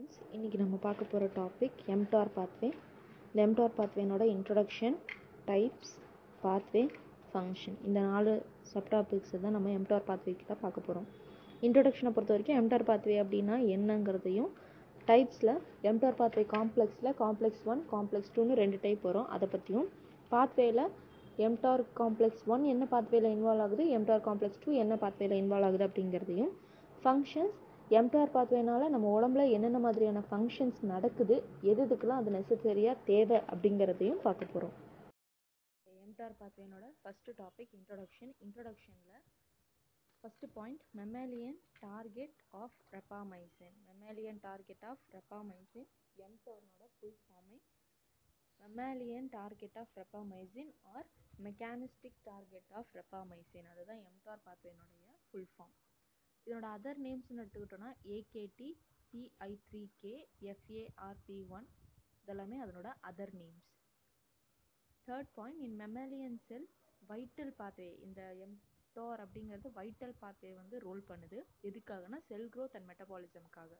students இன்றைக்கி நம்ம பார்க்க போகிற டாபிக் எம்டார் பாத்வே இந்த எம்டார் பாத்வேனோட இன்ட்ரொடக்ஷன் டைப்ஸ் பாத்வே ஃபங்க்ஷன் இந்த நாலு சப் டாபிக்ஸ் தான் நம்ம எம்டார் பாத்வேக்கிட்ட பார்க்க போகிறோம் இன்ட்ரொடக்ஷனை பொறுத்த வரைக்கும் எம்டார் பாத்வே அப்படின்னா என்னங்கிறதையும் டைப்ஸில் எம்டார் பாத்வே காம்ப்ளெக்ஸில் காம்ப்ளெக்ஸ் ஒன் காம்ப்ளெக்ஸ் டூன்னு ரெண்டு டைப் வரும் அதை பற்றியும் பாத்வேல எம்டார் காம்ப்ளெக்ஸ் ஒன் என்ன பாத்வேல இன்வால்வ் ஆகுது எம்டார் காம்ப்ளெக்ஸ் டூ என்ன பாத்வேல இன்வால்வ் ஆகுது அப்படிங்கிறதையும் ஃபங்க்ஷன்ஸ் எம்டார் பாத்வேனால நம்ம உடம்புல என்னென்ன மாதிரியான ஃபங்க்ஷன்ஸ் நடக்குது எது எதுக்கெல்லாம் அது நெசசரியாக தேவை அப்படிங்கிறதையும் பார்க்க போகிறோம் எம்டார் பாத்வேனோட ஃபஸ்ட்டு டாபிக் இன்ட்ரொடக்ஷன் இன்ட்ரொடக்ஷனில் first point mammalian target of rapamycin mammalian target of rapamycin எம்டார்னோட ஃபுல் ஃபார்மை mammalian target of rapamycin or mechanistic target of rapamycin அதுதான் எம்டார் பாத்வேனுடைய ஃபுல் ஃபார்ம் இதனோட அதர் நேம்ஸ்னு எடுத்துக்கிட்டோன்னா AKT PI three K FARP one இதெல்லாமே அதனோட other names third point in mammalian cell vital pathway இந்த எம்டார் அப்படிங்கிறது வைட்டல் பாத்வே வந்து ரோல் பண்ணுது எதுக்காகனா cell growth and மெட்டபாலிசம்காக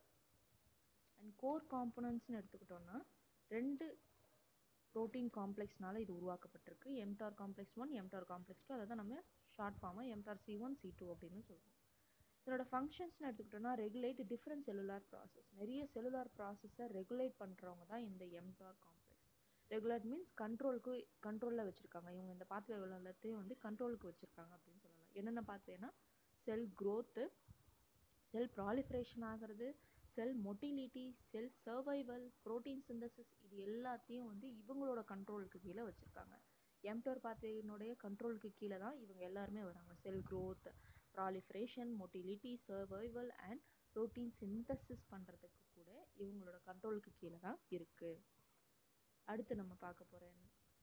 and core காம்பனன்ட்ஸ்னு எடுத்துக்கிட்டோன்னா ரெண்டு ப்ரோட்டீன் காம்ப்ளெக்ஸ்னால இது உருவாக்கப்பட்டிருக்கு mTOR complex one mTOR complex two அதை தான் நம்ம ஷார்ட் ஃபார்மாக mTOR C one C two அப்படின்னு சொல்லுவோம் இதோட ஃபங்க்ஷன்ஸ்னு எடுத்துக்கிட்டோம்னா ரெகுலேட் டிஃப்ரெண்ட் செல்லுலார் ப்ராசஸ் நிறைய செல்லுலார் ப்ராசஸை ரெகுலேட் பண்ணுறவங்க தான் இந்த எம்டார் காம்ப்ளெக்ஸ் ரெகுலேட் மீன்ஸ் கண்ட்ரோலுக்கு கண்ட்ரோலில் வச்சுருக்காங்க இவங்க இந்த பாத்வே எல்லாத்தையும் வந்து கண்ட்ரோலுக்கு வச்சுருக்காங்க அப்படின்னு சொல்லலாம் என்னென்ன பாத்வேனா செல் க்ரோத்து செல் ப்ராலிஃபரேஷன் ஆகிறது cell motility cell survival protein synthesis இது எல்லாத்தையும் வந்து இவங்களோட கண்ட்ரோலுக்கு கீழே வச்சுருக்காங்க எம்டோர் பாத்வேனுடைய கண்ட்ரோலுக்கு கீழே தான் இவங்க எல்லாருமே வராங்க cell growth proliferation motility survival and protein synthesis பண்ணுறதுக்கு கூட இவங்களோட கண்ட்ரோலுக்கு கீழே தான் இருக்குது அடுத்து நம்ம பார்க்க போகிறேன்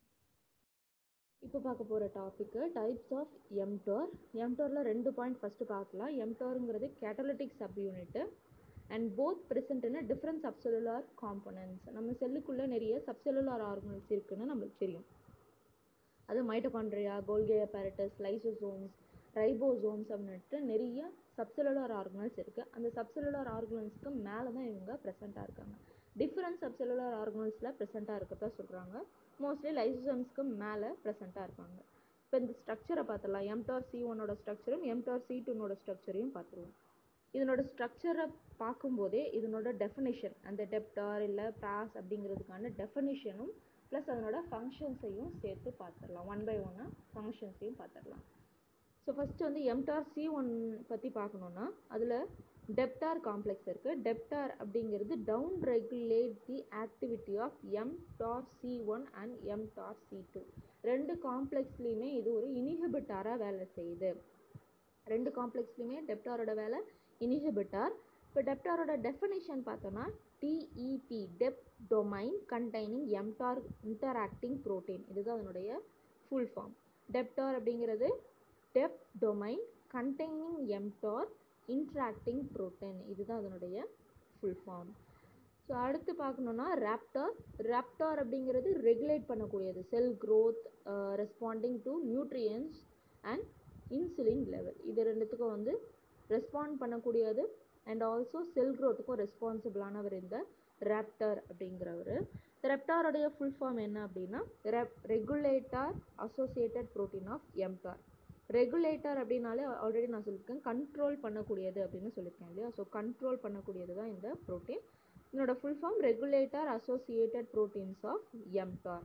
இப்போ பார்க்க போகிற டாப்பிக்கு டைப்ஸ் ஆஃப் எம்டோர் எம்டோரில் ரெண்டு பாயிண்ட் ஃபஸ்ட்டு பார்க்கலாம் எம்டோருங்கிறது catalytic subunit and both present in different subcellular components நம்ம செல்லுக்குள்ளே நிறைய சப்செல்லுலார் ஆர்கனல்ஸ் இருக்குன்னு நம்மளுக்கு தெரியும் அது mitochondria Golgi apparatus lysosomes ribosomes அப்படின்ட்டு நிறைய சப்செல்லுலார் ஆர்கனல்ஸ் இருக்குது அந்த சப்செல்லுலார் ஆர்கனல்ஸ்க்கு மேலே தான் இவங்க ப்ரெசென்ட்டாக இருக்காங்க டிஃப்ரெண்ட் சப்செல்லுலார் ஆர்கனல்ஸில் ப்ரெசென்ட்டாக இருக்கிறதா சொல்கிறாங்க மோஸ்ட்லி லைசோசோம்ஸ்க்கு மேலே ப்ரெசென்ட்டாக இருப்பாங்க இப்போ இந்த ஸ்ட்ரக்சரை பார்த்துடலாம் எம்டார் சி ஒன்னோட ஸ்ட்ரக்சரும் எம்டார் சி டூனோட ஸ்ட்ரக்சரையும் பார்த்துருவோம் இதனோட ஸ்ட்ரக்சரை பார்க்கும்போதே இதனோட டெஃபினேஷன் அந்த டெப்டார் இல்லை ப்ராஸ் அப்படிங்கிறதுக்கான டெஃபினேஷனும் ப்ளஸ் அதனோட ஃபங்க்ஷன்ஸையும் சேர்த்து பார்த்துடலாம் ஒன் பை ஒன்னாக ஃபங்க்ஷன்ஸையும் பார்த்துடலாம் ஸோ ஃபஸ்ட்டு வந்து எம்டார் சி ஒன் பற்றி பார்க்கணுன்னா அதில் டெப்டார் காம்ப்ளெக்ஸ் இருக்குது டெப்டார் அப்படிங்கிறது down regulate the activity of mTOR C one and mTOR C two ரெண்டு காம்ப்ளெக்ஸ்லேயுமே இது ஒரு இனிஹிபிட்டாராக வேலை செய்யுது ரெண்டு காம்ப்ளெக்ஸ்லையுமே டெப்டாரோட வேலை இனிஹிபிட்டார் இப்போ டெப்டாரோட டெஃபினிஷன் பார்த்தோன்னா DEP DEP domain containing mTOR interacting protein இதுதான் அதனுடைய ஃபுல் ஃபார்ம் டெப்டார் அப்படிங்கிறது DEP domain containing mTOR interacting protein இதுதான் அதனுடைய ஃபுல் ஃபார்ம் ஸோ அடுத்து பார்க்கணுன்னா ராப்டார் ராப்டார் அப்படிங்கிறது ரெகுலேட் பண்ணக்கூடியது cell growth responding to nutrients and insulin level இது ரெண்டுத்துக்கும் வந்து ரெஸ்பாண்ட் பண்ணக்கூடியது அண்ட் ஆல்சோ செல் க்ரோத்துக்கும் ரெஸ்பான்சிபிளானவர் இந்த ராப்டார் அப்படிங்கிறவர் ரெப்டாரோடைய ஃபுல் ஃபார்ம் என்ன அப்படின்னா regulator associated protein of mTOR regulator அப்படின்னாலே ஆல்ரெடி நான் சொல்லியிருக்கேன் கண்ட்ரோல் பண்ணக்கூடியது அப்படின்னு சொல்லியிருக்கேன் இல்லையா ஸோ கண்ட்ரோல் பண்ணக்கூடியது தான் இந்த ப்ரோட்டீன் இதனோட full form regulator associated proteins of mTOR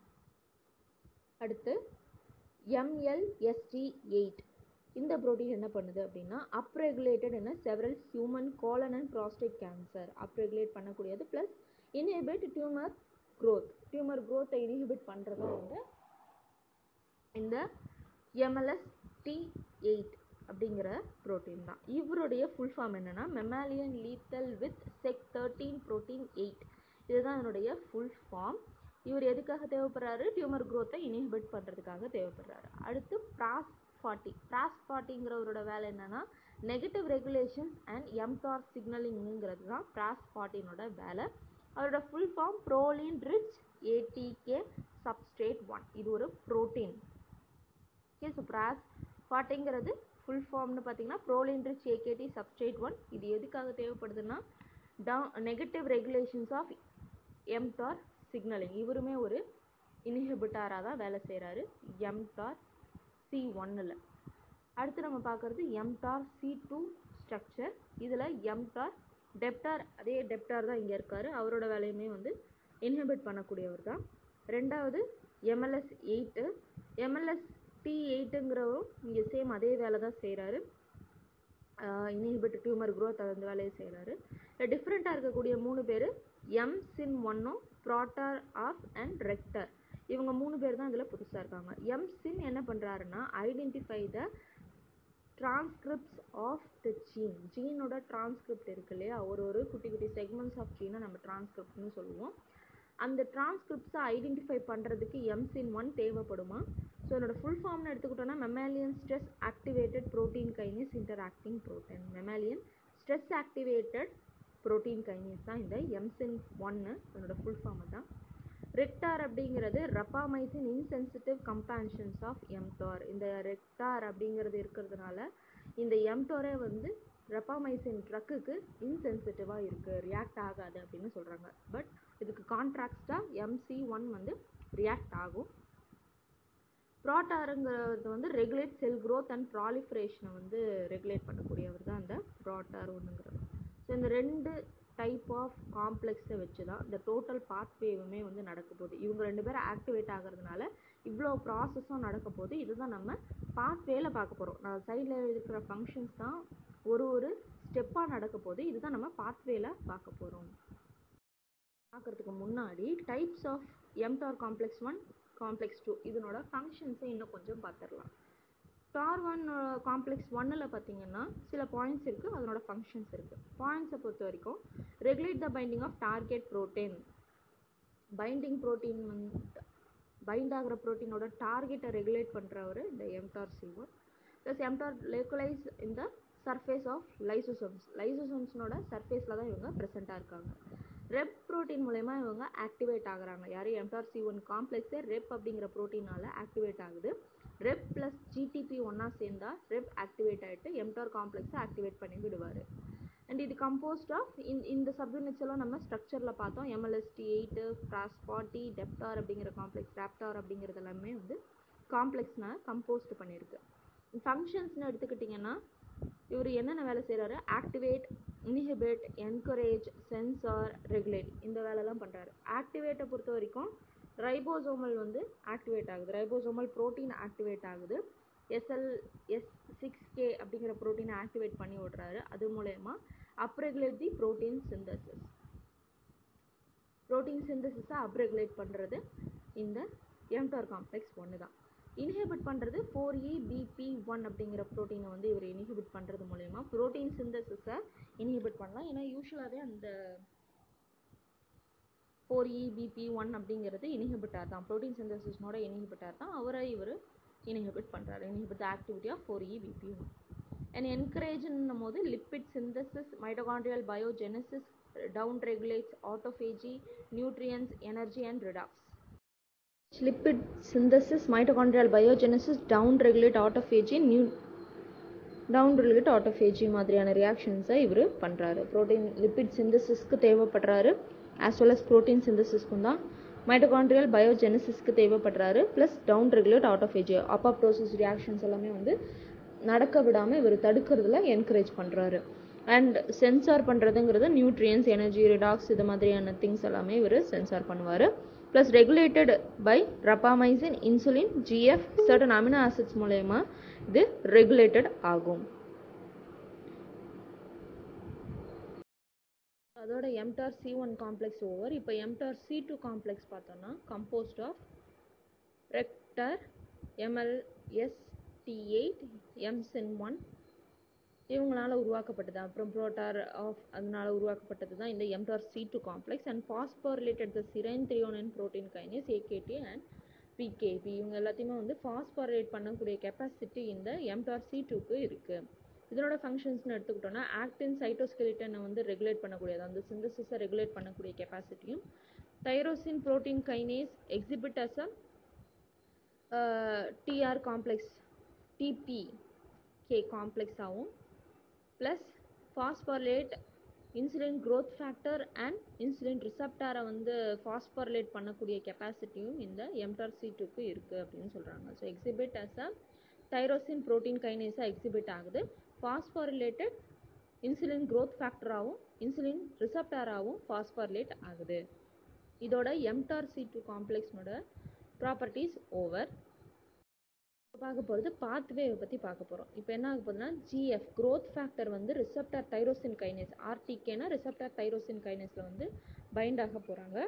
அடுத்து எம்எல்எஸ்டி எயிட் இந்த ப்ரோட்டீன் என்ன பண்ணுது அப்படின்னா அப்ரெகுலேட்டட் என்ன several human colon and prostate cancer upregulate பண்ணக்கூடியது plus inhibit tumour growth tumour க்ரோத்தை இன்ஹிபிட் பண்ணுறதும் வந்து இந்த எம்எல்எஸ் டி எயிட் அப்படிங்கிற ப்ரோட்டீன் தான் இவருடைய ஃபுல் ஃபார்ம் என்னென்னா mammalian lethal with sec thirteen protein eight இதுதான் அதனுடைய ஃபுல் ஃபார்ம் இவர் எதுக்காக தேவைப்படுறாரு டியூமர் க்ரோத்தை இனிஹிபிட் பண்ணுறதுக்காக தேவைப்படுறாரு அடுத்து ப்ராஸ் ஃபார்ட்டி ப்ராஸ் ஃபார்ட்டிங்கிறவரோட வேலை என்னென்னா நெகட்டிவ் ரெகுலேஷன்ஸ் அண்ட் எம்டார் சிக்னலிங்கிறது தான் ப்ராஸ் ஃபார்ட்டினோட வேலை அவரோட full form proline rich ATK substrate one இது ஒரு ப்ரோட்டீன் ஓகே ஸோ ப்ராஸ் ஃபார்ட்டிங்கிறது ஃபுல் ஃபார்ம்னு பார்த்தீங்கன்னா proline rich AKT substrate one இது எதுக்காக தேவைப்படுதுன்னா negative regulations of mTOR signalling இவருமே ஒரு இன்ஹிபிட்டாராக தான் வேலை செய்கிறாரு எம்டார் சி ஒன்னில் அடுத்து நம்ம பார்க்குறது எம்டார் சி டூ ஸ்ட்ரக்சர் இதில் எம்டார் டெப்டார் அதே டெப்டார் தான் இங்கே இருக்கார் அவரோட வேலையுமே வந்து இன்ஹிபிட் பண்ணக்கூடியவர் தான் ரெண்டாவது எம்எல்எஸ் எயிட்டு எம்எல்எஸ் டி எயிட்டுங்கிறவரும் இங்கே சேம் அதே வேலை தான் செய்கிறாரு இன்ஹிபிட் டியூமர் க்ரோத் அந்த வேலையை செய்கிறாரு டிஃப்ரெண்ட்டாக இருக்கக்கூடிய மூணு பேர் எம் சின் ஒன்னும் ப்ராட்டார் ஆஃப் அண்ட் ரெக்டர் இவங்க மூணு பேர் தான் இதில் புதுசாக இருக்காங்க எம் சின் என்ன பண்ணுறாருன்னா identify the transcripts of the gene ஜீனோட டிரான்ஸ்கிரிப்ட் இருக்கு இல்லையா ஒரு ஒரு குட்டி குட்டி செக்மெண்ட்ஸ் ஆஃப் ஜீனை நம்ம டிரான்ஸ்கிரிப்ட்னு சொல்லுவோம் அந்த டிரான்ஸ்கிரிப்ட்ஸை ஐடென்டிஃபை பண்ணுறதுக்கு எம்சின் ஒன் தேவைப்படுமா ஸோ என்னோட ஃபுல் ஃபார்ம்னு எடுத்துக்கிட்டோன்னா mammalian stress activated protein kinase interacting protein mammalian stress activated protein kinase தான் இந்த எம்சின் ஒன்னு என்னோட ஃபுல் ஃபார்ம் தான் ரெக்டார் அப்படிங்கிறது rapamycin insensitive companions of mTOR இந்த ரெக்டார் அப்படிங்கிறது இருக்கிறதுனால இந்த எம்டாரே வந்து ரெப்பாமைசின் ட்ரக்குக்கு இன்சென்சிட்டிவாக இருக்குது ரியாக்ட் ஆகாது அப்படின்னு சொல்கிறாங்க பட் இதுக்கு கான்ட்ராக்டாக எம்சி ஒன் வந்து ரியாக்ட் ஆகும் ப்ராட்டாருங்கிறது வந்து ரெகுலேட் செல் க்ரோத் அண்ட் ப்ராலிஃபரேஷனை வந்து ரெகுலேட் பண்ணக்கூடியவர் தான் அந்த ப்ராட்டார் ஒன்றுங்கிறது ஸோ இந்த ரெண்டு டைப் ஆஃப் காம்ப்ளெக்ஸை வச்சு தான் இந்த டோட்டல் பாத்வேவுமே வந்து நடக்க போகுது இவங்க ரெண்டு பேரும் ஆக்டிவேட் ஆகிறதுனால இவ்வளோ ப்ராசஸும் நடக்க போகுது இதுதான் நம்ம பாத்வேல பார்க்க போகிறோம் நான் சைடில் இருக்கிற ஃபங்க்ஷன்ஸ் தான் ஒரு ஒரு ஸ்டெப்பாக நடக்க போகுது இதுதான் நம்ம பாத்வேல பார்க்க போகிறோம் பார்க்குறதுக்கு முன்னாடி types of mTOR complex one complex two இதனோட ஃபங்க்ஷன்ஸை இன்னும் கொஞ்சம் பார்த்துடலாம் டார் ஒன் காம்ப்ளெக்ஸ் ஒன்னில் பார்த்தீங்கன்னா சில பாயிண்ட்ஸ் இருக்குது அதனோட ஃபங்க்ஷன்ஸ் இருக்குது பாயிண்ட்ஸை பொறுத்த வரைக்கும் regulate the binding of target protein binding protein வந்து பைண்ட் ஆகிற ப்ரோட்டீனோட டார்கெட்டை ரெகுலேட் பண்ணுறவர் இந்த mTOR C one plus mTOR localise இந்த சர்ஃபேஸ் ஆஃப் லைசோசோம்ஸ் லைசோசோம்ஸ்னோட சர்ஃபேஸில் தான் இவங்க ப்ரெசென்ட்டாக இருக்காங்க ரெப் ப்ரோட்டீன் மூலயமா இவங்க ஆக்டிவேட் ஆகுறாங்க யார் எம்டார் சி ஒன் காம்ப்ளெக்ஸே ரெப் அப்படிங்கிற ப்ரோட்டீனால் ஆக்டிவேட் ஆகுது ரெப் ப்ளஸ் ஜிடிபி ஒன்றா சேர்ந்தா ரெப் ஆக்டிவேட் ஆகிட்டு எம்டார் காம்ப்ளெக்ஸை ஆக்டிவேட் பண்ணி விடுவார் அண்ட் இது கம்போஸ்ட் ஆஃப் இந் இந்த சப்யூனிட்ஸ் எல்லாம் நம்ம ஸ்ட்ரக்சரில் பார்த்தோம் எம்எல்எஸ்டி எயிட்டு ஃபார்ட்டி டெப்டார் அப்படிங்கிற காம்ப்ளெக்ஸ் ரேப்டார் அப்படிங்கிறது எல்லாமே வந்து காம்ப்ளெக்ஸ்னால் கம்போஸ்ட் பண்ணியிருக்கு ஃபங்க்ஷன்ஸ்னு எடுத்துக்கிட்டிங்கன்னா இவர் என்னென்ன வேலை செய்கிறாரு activate inhibit encourage sensor regulate இந்த வேலைலாம் பண்ணுறாரு ஆக்டிவேட்டை பொறுத்த வரைக்கும் ரைபோசோமல் வந்து ஆக்டிவேட் ஆகுது ரைபோசோமல் ப்ரோட்டீன் ஆக்டிவேட் ஆகுது எஸ்எல் எஸ் சிக்ஸ் கே அப்படிங்கிற ப்ரோட்டீனை ஆக்டிவேட் பண்ணி விடுறாரு அது மூலயமா upregulate the protein synthesis protein சிந்தசிஸை அப்ரெகுலேட் பண்ணுறது இந்த எம்டார் காம்ப்ளெக்ஸ் ஒன்று தான் இன்ஹிபிட் பண்ணுறது ஃபோர் இ பிபி ஒன் அப்படிங்கிற ப்ரோட்டீனை வந்து இவர் இன்ஹிபிட் பண்ணுறது மூலயமா ப்ரோட்டீன் சிந்தசிஸை இன்ஹிபிட் பண்ணலாம் ஏன்னா யூஸ்வலாகவே அந்த ஃபோர் இ பிபி ஒன் அப்படிங்கிறது இன்ஹிபிட்டார் தான் ப்ரோட்டீன் சிந்தசிஸ்னோட இன்ஹிபிட்டார் தான் அவரை இவர் இன்ஹிபிட் பண்ணுறாரு inhibit the activity of four E BP one and என்கரேஜ்னும் போது lipid synthesis mitochondrial biogenesis down regulates autophagy nutrients energy and redox lipid synthesis mitochondrial biogenesis down regulate autophagy new down relate autophagy மாதிரியான ரியாக்ஷன்ஸை இவர் பண்ணுறாரு protein lipid சிந்தசிஸ்க்கு தேவைப்படுறாரு as well as protein சிந்தசிஸ்க்கும் தான் மைட்டோகாண்ட்ரியல் பயோஜெனசிஸ்க்கு தேவைப்படுறாரு plus down regulate autophagy apoptosis reactions எல்லாமே வந்து நடக்க விடாமல் இவர் தடுக்கிறதுல என்கரேஜ் பண்ணுறாரு அண்ட் சென்சார் பண்ணுறதுங்கிறது நியூட்ரியன்ஸ் எனர்ஜி ரிடாக்ஸ் இது மாதிரியான திங்ஸ் எல்லாமே இவர் சென்சார் பண்ணுவார் plus regulated by rapamycin insulin GF certain amino acids மூலயமா இது ரெகுலேட்டட் ஆகும் அதோட mTOR C one complex over இப்போ எம்டார் சி டூ காம்ப்ளெக்ஸ் பார்த்தோம்னா composed of rictor MLS T eight mSin one இவங்களால உருவாக்கப்பட்டது அப்புறம் புரோட்டார் ஆஃப் அதனால உருவாக்கப்பட்டது தான் இந்த mTOR C two complex and phosphorylated the serine threonine protein kinase AKT and PKB இவங்க எல்லாத்தையுமே வந்து ஃபாஸ்போரேட் பண்ணக்கூடிய கெப்பாசிட்டி இந்த எம்டார் சி டூக்கு இருக்குது இதனோட ஃபங்க்ஷன்ஸ்னு எடுத்துக்கிட்டோம்னா ஆக்டின் சைட்டோஸ்கெலிட்டனை வந்து ரெகுலேட் பண்ணக்கூடியது அந்த சிந்தசிஸை ரெகுலேட் பண்ணக்கூடிய கெப்பாசிட்டியும் tyrosine protein kinase exhibit as a DR complex DP K காம்ப்ளெக்ஸாகவும் plus phosphorate insulin growth factor and insulin ரிசப்டாரை வந்து ஃபாஸ்போரிலேட் பண்ணக்கூடிய கெப்பாசிட்டியும் இந்த எம்டார் சி டூக்கு இருக்குது அப்படின்னு சொல்கிறாங்க so exhibit as a tyrosine protein கைனேஸாக எக்ஸிபிட் ஆகுது ஃபாஸ்போரிலேட்டட் இன்சுலின் growth ஃபேக்டராகவும் இன்சுலின் ரிசப்டாராகவும் ஃபாஸ்போரிலேட் ஆகுது இதோட எம்டார் சி டூ காம்ப்ளெக்ஸ்னோட ப்ராப்பர்ட்டிஸ் ஓவர் பார்க்க போகிறது பாத்வேவை பற்றி பார்க்க போகிறோம் இப்போ என்ன ஆக போகுதுன்னா ஜிஎஃப் growth ஃபேக்டர் வந்து ரிசப்டார் தைரோசின் கைனேஸ் ஆர்டிகேனா ரிசப்டார் தைரோசின் கைனேஸில் வந்து பைண்ட் ஆக போகிறாங்க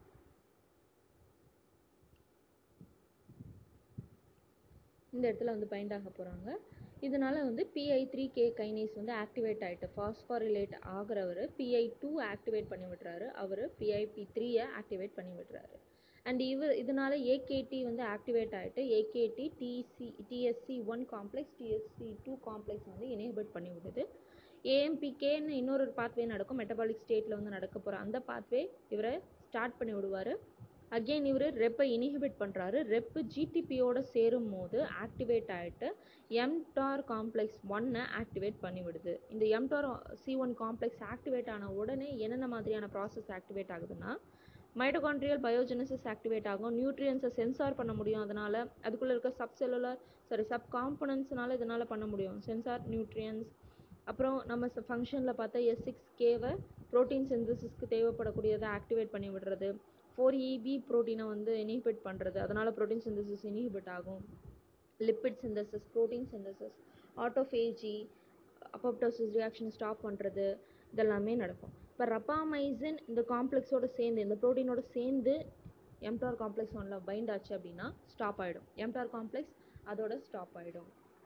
இந்த இடத்துல வந்து பைண்ட் ஆக போகிறாங்க இதனால வந்து பிஐ த்ரீ கே கைனேஸ் வந்து ஆக்டிவேட் ஆகிட்டு ஃபாஸ்பாரிலேட் ஆகிறவர் பிஐ டூ ஆக்டிவேட் பண்ணி விடுறாரு அவர் பிஐபி த்ரீயை ஆக்டிவேட் பண்ணி விடுறாரு அண்ட் இவர் இதனால ஏகேடி வந்து ஆக்டிவேட் ஆகிட்டு AKT TC TSC one complex TSC two complex வந்து எனேபிள் பண்ணி விடுது ஏஎம்பிகேன்னு இன்னொரு பாத்வே நடக்கும் மெட்டபாலிக் ஸ்டேட்டில் வந்து நடக்க போகிற அந்த பாத்வே இவரை ஸ்டார்ட் பண்ணி விடுவார் அகெயின் இவர் ரெப்பை இனிஹிபிட் பண்ணுறாரு ரெப்பு ஜிடிபியோட சேரும் போது ஆக்டிவேட் ஆகிட்டு எம்டார் காம்ப்ளெக்ஸ் ஒன்னை ஆக்டிவேட் பண்ணி விடுது இந்த mTOR C one complex activate ஆன உடனே என்னென்ன மாதிரியான ப்ராசஸ் ஆக்டிவேட் ஆகுதுன்னா மைட்டோகாண்ட்ரியல் பயோஜெனசிஸ் ஆக்டிவேட் ஆகும் நியூட்ரியன்ஸை சென்சார் பண்ண முடியும் அதனால் அதுக்குள்ளே இருக்க சப் செல்லுலர் சாரி சப் காம்பனன்ட்ஸ்னால இதனால் பண்ண முடியும் சென்சார் நியூட்ரியன்ஸ் அப்புறம் நம்ம ஃபங்க்ஷனில் பார்த்தா எஸ் சிக்ஸ் கேவை ப்ரோட்டீன் சிந்தசிஸ்க்கு தேவைப்படக்கூடியதை ஆக்டிவேட் பண்ணி விடுறது ஃபோர் இபி ப்ரோட்டீனை வந்து இனிஹிபிட் பண்ணுறது அதனால் ப்ரோட்டீன் சிந்தசிஸ் இனிஹிபிட் ஆகும் lipid synthesis protein synthesis autophagy apoptosis reaction stop பண்ணுறது இதெல்லாமே நடக்கும் இப்போ ரப்பாமைசின் இந்த காம்ப்ளெக்ஸோட சேர்ந்து இந்த ப்ரோட்டீனோட சேர்ந்து எம்டார் காம்ப்ளெக்ஸ் ஒன்றில் பைண்ட் ஆச்சு அப்படின்னா ஸ்டாப் ஆகிடும் எம்டார் காம்ப்ளெக்ஸ் அதோட ஸ்டாப் ஆகிடும்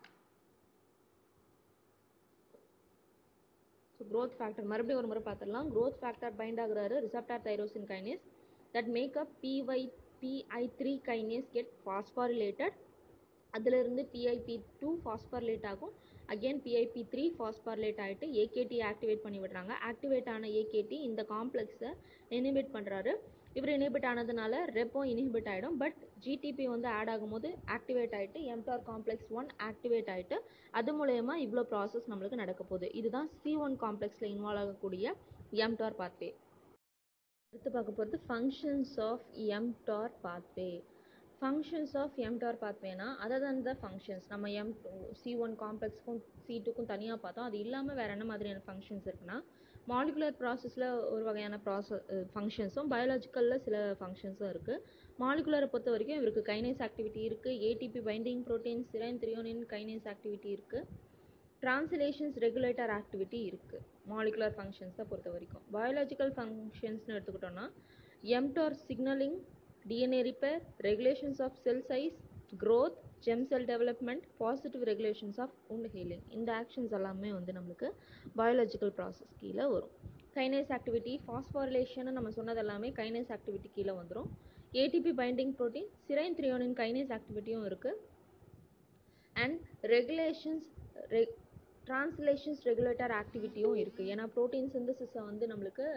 ஸோ க்ரோத் ஃபேக்டர் மறுபடியும் ஒரு முறை பார்த்துடலாம் க்ரோத் ஃபேக்டர் பைண்ட் ஆகுறாரு receptor tyrosine kinase that make up PY PI three kinase get phosphorylated அதிலிருந்து பிஐபி டூ ஃபாஸ்பார்லேட் ஆகும் அகெயின் பிஐபி த்ரீ ஃபாஸ்பார்லேட் ஆகிட்டு ஏகேடி ஆக்டிவேட் பண்ணி விடுறாங்க ஆக்டிவேட் ஆன ஏகேடி இந்த காம்ப்ளெக்ஸை இனிபிட் பண்ணுறாரு இவர் இனிபிட் ஆனதுனால ரெப்போ இனிபிட் ஆகிடும் பட் ஜிடிபி வந்து ஆட் ஆகும்போது ஆக்டிவேட் ஆகிட்டு எம்டார் காம்ப்ளெக்ஸ் ஒன் ஆக்டிவேட் ஆகிட்டு அது மூலயமா இவ்வளோ ப்ராசஸ் நம்மளுக்கு நடக்க போகுது இதுதான் சி ஒன் காம்ப்ளெக்ஸில் இன்வால்வ் ஆகக்கூடிய எம்டார் பாத்வே அடுத்து பார்க்க போகிறது functions of mTOR pathway functions of mTOR பாத்வேனா அதர் தன் த ஃபங்க்ஷன்ஸ் நம்ம எம் சி ஒன் காம்ப்ளெக்ஸ்க்கும் சி டூக்கும் தனியாக பார்த்தோம் அது இல்லாமல் வேறு என்ன மாதிரியான ஃபங்க்ஷன்ஸ் இருக்குன்னா மாலிகுலர் ப்ராசஸில் ஒரு வகையான ப்ராசஸ் ஃபங்க்ஷன்ஸும் பயாலஜிக்கலில் சில ஃபங்க்ஷன்ஸும் இருக்குது மாலிகுலரை பொறுத்த வரைக்கும் இவருக்கு கைனேஸ் ஆக்டிவிட்டி இருக்குது ATP binding protein serine threonine kinase activity இருக்குது டிரான்ஸ்லேஷன்ஸ் ரெகுலேட்டர் ஆக்டிவிட்டி இருக்குது மாலிகுலர் ஃபங்க்ஷன்ஸை பொறுத்த வரைக்கும் பயாலஜிக்கல் ஃபங்க்ஷன்ஸ்னு எடுத்துக்கிட்டோம்னா mTOR signaling DNA repair regulations of cell size growth germ cell development positive regulations of wound healing இந்த actions எல்லாமே வந்து நம்மளுக்கு பயாலஜிக்கல் ப்ராசஸ் கீழே வரும் கைனேஸ் ஆக்டிவிட்டி ஃபாஸ்பாரிலேஷன் நம்ம சொன்னது எல்லாமே கைனேஸ் ஆக்டிவிட்டி கீழே வந்துடும் ATP binding protein serine threonine kinase ஆக்டிவிட்டியும் இருக்குது அண்ட் ரெகுலேஷன்ஸ் ரெ ட்ரான்ஸ்லேஷன்ஸ் ரெகுலேட்டர் ஆக்டிவிட்டியும் இருக்குது ஏன்னா ப்ரோட்டீன் சிந்தசிஸை வந்து நம்மளுக்கு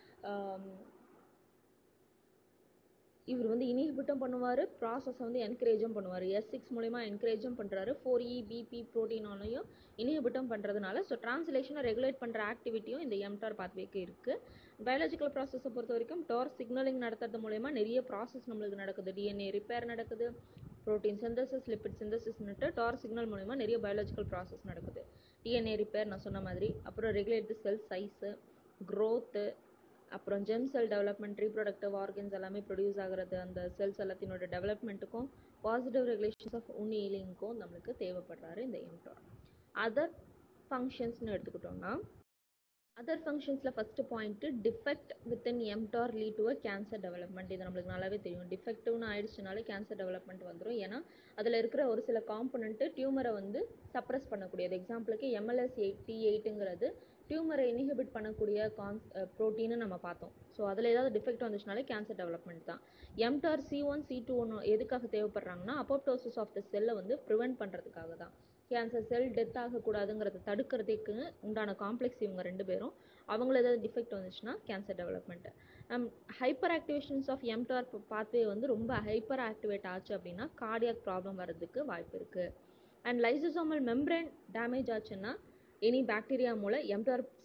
இவர் வந்து இனிஹிபிட்டும் பண்ணுவார் ப்ராசஸை வந்து என்கரேஜும் பண்ணுவார் எஸ் சிக்ஸ் மூலயமா என்கரேஜும் பண்ணுறாரு ஃபோர் இ பிபி ப்ரோட்டீனாலையும் இனிஹிபிட்டும் பண்ணுறதுனால ஸோ ட்ரான்ஸ்லேஷனை ரெகுலேட் பண்ணுற ஆக்டிவிட்டியும் இந்த எம்டார் பாத்வேக்கு இருக்குது பயாலஜிக்கல் ப்ராசஸை பொறுத்த வரைக்கும் டார் சிக்னலிங் நடத்துறது மூலயமா நிறைய ப்ராசஸ் நம்மளுக்கு நடக்குது டிஎன்ஏ ரிப்பேர் நடக்குது ப்ரோட்டீன் சிந்தசிஸ் லிப்பிட் சிந்தசிஸ்னுட்டு டார் சிக்னல் மூலயமா நிறைய பயாலஜிக்கல் ப்ராசஸ் நடக்குது டிஎன்ஏ ரிப்பேர் நான் சொன்ன மாதிரி அப்புறம் regulate the cell size growth அப்புறம் germ cell development reproductive organs எல்லாமே ப்ரொடியூஸ் ஆகிறது அந்த செல்ஸ் எல்லாத்தினோட டெவலப்மெண்ட்டுக்கும் பாசிட்டிவ் ரெகுலேஷன்ஸ் ஆஃப் உன் ஹீலிங்க்கும் நம்மளுக்கு தேவைப்படுறாரு இந்த எம்டார் அதர் ஃபங்க்ஷன்ஸ்னு எடுத்துக்கிட்டோம்னா அதர் ஃபங்க்ஷன்ஸில் first point defect within mTOR lead to a cancer development இது நம்மளுக்கு நல்லாவே தெரியும் டிஃபெக்டிவ்னு ஆயிடுச்சுனாலே கேன்சர் டெவலப்மெண்ட் வந்துடும் ஏன்னா அதில் இருக்கிற ஒரு சில காம்பனண்ட்டு டியூமரை வந்து சப்ரஸ் பண்ணக்கூடியது எக்ஸாம்பிளுக்கு எம்எல்எஸ் எயிட்டி எயிட்டுங்கிறது டியூமரை இனிஹிபிட் பண்ணக்கூடிய கான்ஸ் ப்ரோட்டீன்னு நம்ம பார்த்தோம் ஸோ அதில் ஏதாவது டிஃபெக்ட் வந்துச்சுனாலே கேன்சர் டெவலப்மெண்ட் தான் mTOR C one C two ஒன்று எதுக்காக தேவைப்படுறாங்கன்னா அப்போப்டோசிஸ் ஆஃப் த செல்லை வந்து ப்ரிவெண்ட் பண்ணுறதுக்காக தான் கேன்சர் செல் டெத் ஆகக்கூடாதுங்கிறத தடுக்கிறதுக்கு உண்டான காம்ப்ளெக்ஸ் இவங்க ரெண்டு பேரும் அவங்கள ஏதாவது டிஃபெக்ட் வந்துச்சுன்னா கேன்சர் டெவலப்மெண்ட்டு நம் hyper activations of mTOR pathway வந்து ரொம்ப ஹைப்பர் ஆக்டிவேட் ஆச்சு அப்படின்னா கார்டியாக் ப்ராப்ளம் வர்றதுக்கு வாய்ப்பு இருக்குது அண்ட் லைசோசோமல் மெம்ப்ரேன் டேமேஜ் ஆச்சுன்னா எனி பாக்டீரியா மூலம் எம்டார்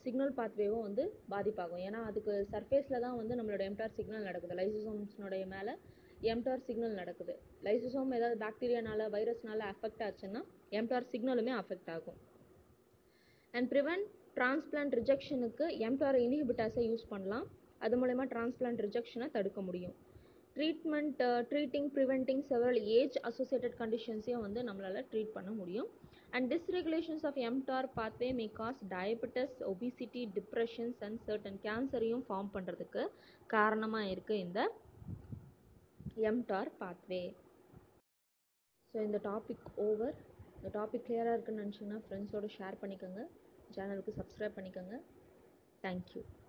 சிக்னல் பாத்வேவும் வந்து பாதிப்பாகும் ஏன்னா அதுக்கு சர்ஃபேஸில் தான் வந்து நம்மளோட எம்டார் சிக்னல் நடக்குது லைசோசோம்ஸ்னுடைய மேலே எம்டார் சிக்னல் நடக்குது லைசோசோம் ஏதாவது பாக்டீரியானால வைரஸ்னால அஃபெக்ட் ஆச்சுன்னா எம்டார் சிக்னலுமே அஃபெக்ட் ஆகும் அண்ட் ப்ரிவென்ட் டிரான்ஸ்பிளான்ட் ரிஜெக்ஷனுக்கு எம்டார் இனிஹிபிட்டாஸை யூஸ் பண்ணலாம் அது மூலயமா டிரான்ஸ்பிளான்ட் ரிஜெக்ஷனை தடுக்க முடியும் treatment treating preventing several age associated கண்டிஷன்ஸையும் வந்து நம்மளால் ட்ரீட் பண்ண முடியும் and dysregulations of mTOR pathway may cause diabetes obesity depressions and certain கேன்சரையும் ஃபார்ம் பண்ணுறதுக்கு காரணமாக இருக்குது இந்த எம்டார் பாத்வே ஸோ இந்த டாபிக் ஓவர் இந்த டாபிக் கிளியராக இருக்குன்னு நினச்சிங்கன்னா ஃப்ரெண்ட்ஸோடு ஷேர் பண்ணிக்கோங்க சேனலுக்கு சப்ஸ்கிரைப் பண்ணிக்கோங்க தேங்க்யூ